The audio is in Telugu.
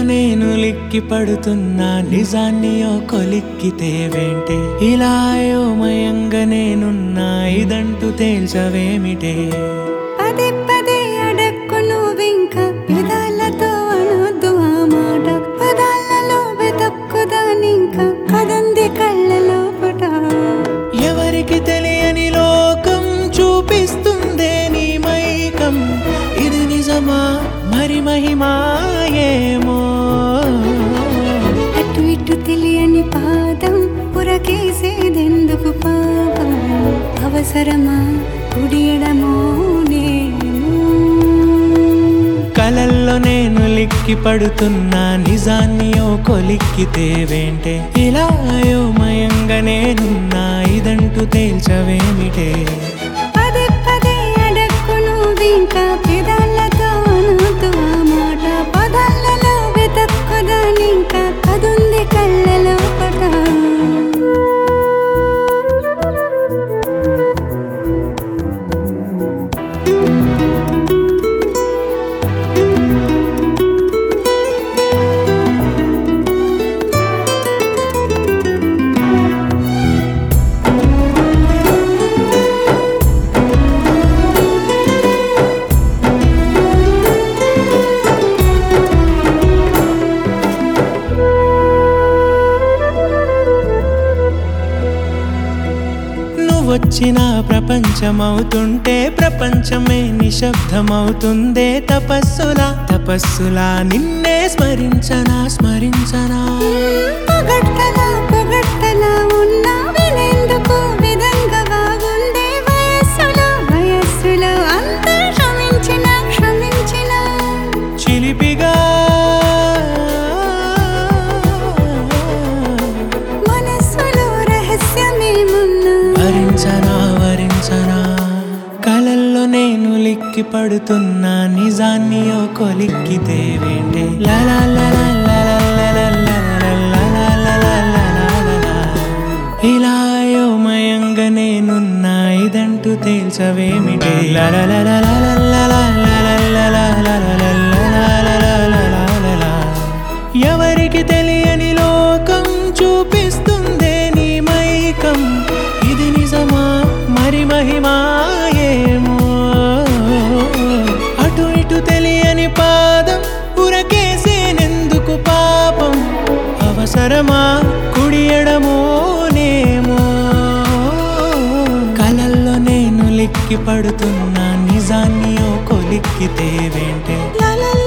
నేను లిక్కి పడుతున్నా నిజాన్ని ఓ కొలిక్కితే వెంటే ఇలా అయోమయంగా నేనున్నా ఇదంటూ తేల్చవేమిటే పదే పదే అడక్కు నువ్వింక పెదాలతో అనొద్దు ఆ మాట పదాలలో వెతక్కుదానింక కదంది కళ్ళలో పట ఎవరికి తెలియని లోకం చూపిస్తుందే నీ మైకం ఇది నిజమా మరి మహిమాయేమో అటు ఇటు తెలియని పాదం పురకేసేదెందుకు పాపం అవసరమా కుడియడమో నేను కలల్లో నేను లిక్కి పడుతున్నా నిజాన్ని ఓ కొలిక్కితే వెంటే ఇలా అయోమయంగా నేనున్నా ఇదంటూ తేల్చవేమిటే పదే పదే అడక్కు నువ్వింక పెదాలతో అనొద్దు ఆ మాట పదాలలో వెతక్కుదానింక కదుంది కళ్ళలో పట నువ్వొచ్చిన ప్రపంచమవుతుంటే ప్రపంచమే నిశ్శబ్దమవుతుందే తపస్సులా తపస్సులా నిన్నే స్మరించనా స్మరించనా పొగడ్తలా పొగడ్తలా ఉన్నా వినేందుకు విధంగా బాగుందే వయస్సులో వయస్సులో అంత క్షమించిన క్షమించిన చిలిపిగా మనస్సులో రహస్యమేమున్నా వరించనా వరించనా కలల్లో నేను లిక్కి పడుతున్నా నిజాన్ని ఓ కొలిక్కితే వేంటే లలా లలా లలా లలా లలా లలా లలా లలా లలా. ఇలా అయోమయంగా నేనున్నా ఇదంటూ తేల్చవేమిటే లలా లలా లలా లలా లలా లలా లలా లలా లలా లలా లలా. ఎవరికి తెలియని లోకం చూపిస్తుందే నీ మైకం ఇది నిజమా మరి మహిమాయేమో అటు ఇటు తెలియని పాదం ఉరకేసేనెందుకు పాపం అవసరమా కుడియడమోనేమో కలల్లో నేను లిక్కి పడుతున్నా నిజాన్ని ఓ కొలిక్కితే వెంటే లలల